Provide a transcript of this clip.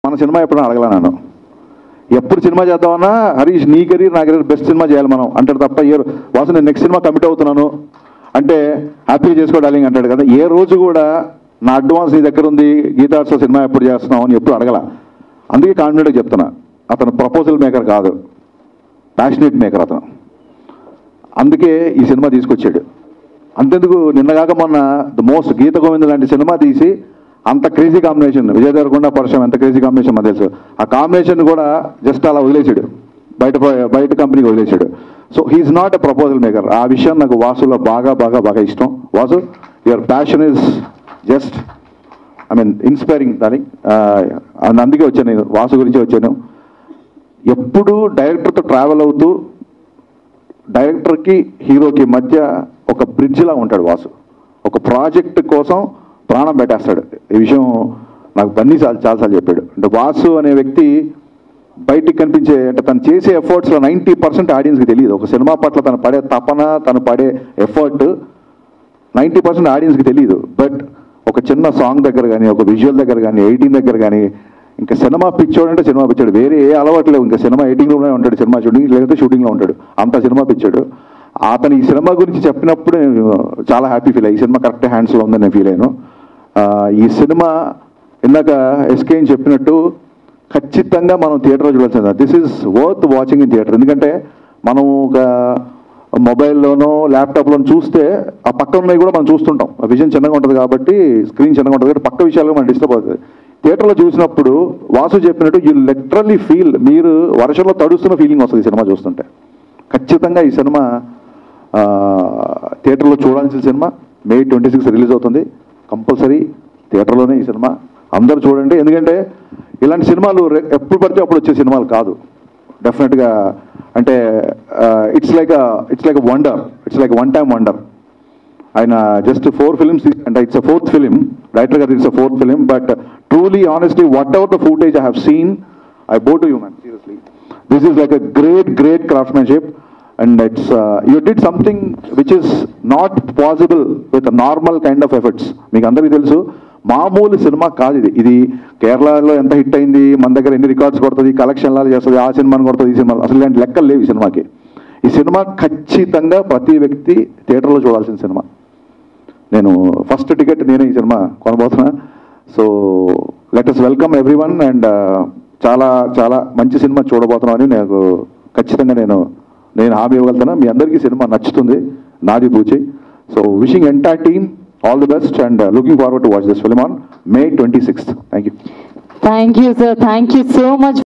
మన సినిమా ఎప్పుడైనా అడగలా నన్ను ఎప్పుడు సినిమా చేద్దామన్నా హరీష్ నీ కెరీర్ నా కెరీర్ బెస్ట్ సినిమా చేయాలి మనం అంటాడు తప్ప ఏ రో- వాసు నేను నెక్స్ట్ సినిమా కమిట్ అవుతున్నాను అంటే హ్యాపీ చేసుకో డార్లింగ్ అంటాడు కదా ఏ రోజు కూడా నా అడ్వాన్స్ నీ దగ్గర ఉంది గీతార్ట్స్ సినిమా ఎప్పుడు చేస్తున్నావు అని ఎప్పుడు అడగల అందుకే కాన్ఫిడెంట్గా చెప్తున్నా అతను ప్రపోజల్ మేకర్ కాదు ప్యాషనేట్ మేకర్ అతను అందుకే ఈ సినిమా తీసుకొచ్చాడు అంతెందుకు నిన్నగాక మొన్న ద మోస్ట్ గీత గోవింద లాంటి సినిమా తీసి అంత క్రేజీ కాంబినేషన్ విజయ్ దేవరకొండ పరుషం ఎంత క్రేజీ కాంబినేషన్ మాకు తెలుసు ఆ కాంబినేషన్ కూడా జస్ట్ అలా వదిలేసాడు బయట పో- బయట కంపెనీకి వదిలేసాడు so he's not a proposal maker ఆ విషయం నాకు వాసులో బాగా బాగా బాగా ఇష్టం Vasu your passion is just I mean inspiring దాని అందుకే వచ్చాను నేను వాసు గురించి వచ్చాను ఎప్పుడు డైరెక్టర్తో ట్రావెల్ అవుతూ డైరెక్టర్కి హీరోకి మధ్య ఒక బ్రిడ్జ్లా ఉంటాడు వాసు ఒక ప్రాజెక్ట్ కోసం ప్రాణం పెట్టేస్తాడు ఈ విషయం నాకు బన్నీ చాలా చాలాసార్లు చెప్పాడు అంటే వాసు అనే వ్యక్తి బయటికి కనిపించే అంటే తను చేసే ఎఫర్ట్స్లో నైంటీ పర్సెంట్ ఆడియన్స్కి తెలియదు ఒక సినిమా పట్ల తను పడే తపన తను పడే ఎఫర్ట్ నైంటీ పర్సెంట్ ఆడియన్స్కి తెలియదు బట్ ఒక చిన్న సాంగ్ దగ్గర కానీ ఒక విజువల్ దగ్గర కానీ ఎయిటింగ్ దగ్గర కానీ ఇంకా సినిమా పిచ్చోడు అంటే సినిమా పిచ్చాడు వేరే ఏ అలవాటు లేవు ఇంకా సినిమా ఎయిటింగ్ రూమ్లో ఉంటాడు సినిమా షూటింగ్ లేకపోతే షూటింగ్లో ఉంటాడు అంత సినిమా పిచ్చాడు అతను ఈ సినిమా గురించి చెప్పినప్పుడు నేను చాలా హ్యాపీ ఫీల్ అయ్యి ఈ సినిమా కరెక్ట్ హ్యాండ్స్లో ఉందని నేను ఫీల్ అయ్యాను ఆ, ఈ సినిమా ఇందాక ఎస్కే అని చెప్పినట్టు ఖచ్చితంగా మనం థియేటర్లో చూడాల్సింది this is worth watching in theatre ఎందుకంటే మనం ఒక మొబైల్లోనో ల్యాప్టాప్లోనో చూస్తే ఆ పక్క ఉన్నవి కూడా మనం చూస్తుంటాం ఆ విజన్ చిన్నగా ఉంటుంది కాబట్టి స్క్రీన్ చిన్నగా ఉంటుంది కాబట్టి పక్క విషయాలు మనం డిస్టర్బ్ అవుతుంది థియేటర్లో చూసినప్పుడు వాసు చెప్పినట్టు యూ లిటరల్లీ ఫీల్ మీరు వర్షంలో తడుస్తున్న ఫీలింగ్ వస్తుంది ఈ సినిమా చూస్తుంటే ఖచ్చితంగా ఈ సినిమా ఆ, థియేటర్లో చూడాల్సిన cinema May twenty six release అవుతుంది కంపల్సరీ థియేటర్లోనే ఈ సినిమా అందరూ చూడండి ఎందుకంటే ఇలాంటి సినిమాలు రె- ఎప్పుడు పడితే అప్పుడు వచ్చే సినిమాలు కాదు డెఫినెట్గా అంటే it's like it's like wonder it's like one time wonder ఆయన జస్ట్ ఫోర్ ఫిల్మ్స్ అంటే it's a fourth film director గారు it's a fourth film but truly honestly whatever the footage I have seen I bow to you man seriously this is like a great great craftsmanship and it's you did something which is not possible with normal kind of efforts మీకు అందరికీ తెలుసు మామూలు cinema కాదు ఇది ఇది కేరళలో ఎంత hit అయింది మన దగ్గర ఎన్ని రికార్డ్స్ కొడుతుంది కలెక్షన్లు చేస్తుంది ఆ సినిమాని కొడుతుంది ఈ సినిమా అసలు ఇలాంటి లెక్కలు లేవు ఈ సినిమాకి ఈ సినిమా ఖచ్చితంగా ప్రతి వ్యక్తి థియేటర్లో చూడాల్సిన సినిమా నేను ఫస్ట్ టికెట్ నేనే ఈ సినిమా కొనబోతున్నా so let us welcome everyone and చాలా చాలా మంచి సినిమా చూడబోతున్నాం అని నాకు ఖచ్చితంగా నేను నేను హామీ ఇవ్వగలుగుతాను మీ అందరికీ సినిమా నచ్చుతుంది నాది పూచి so wishing entire team all the best and looking forward to watch this film on May twenty sixth thank you thank you sir thank you so much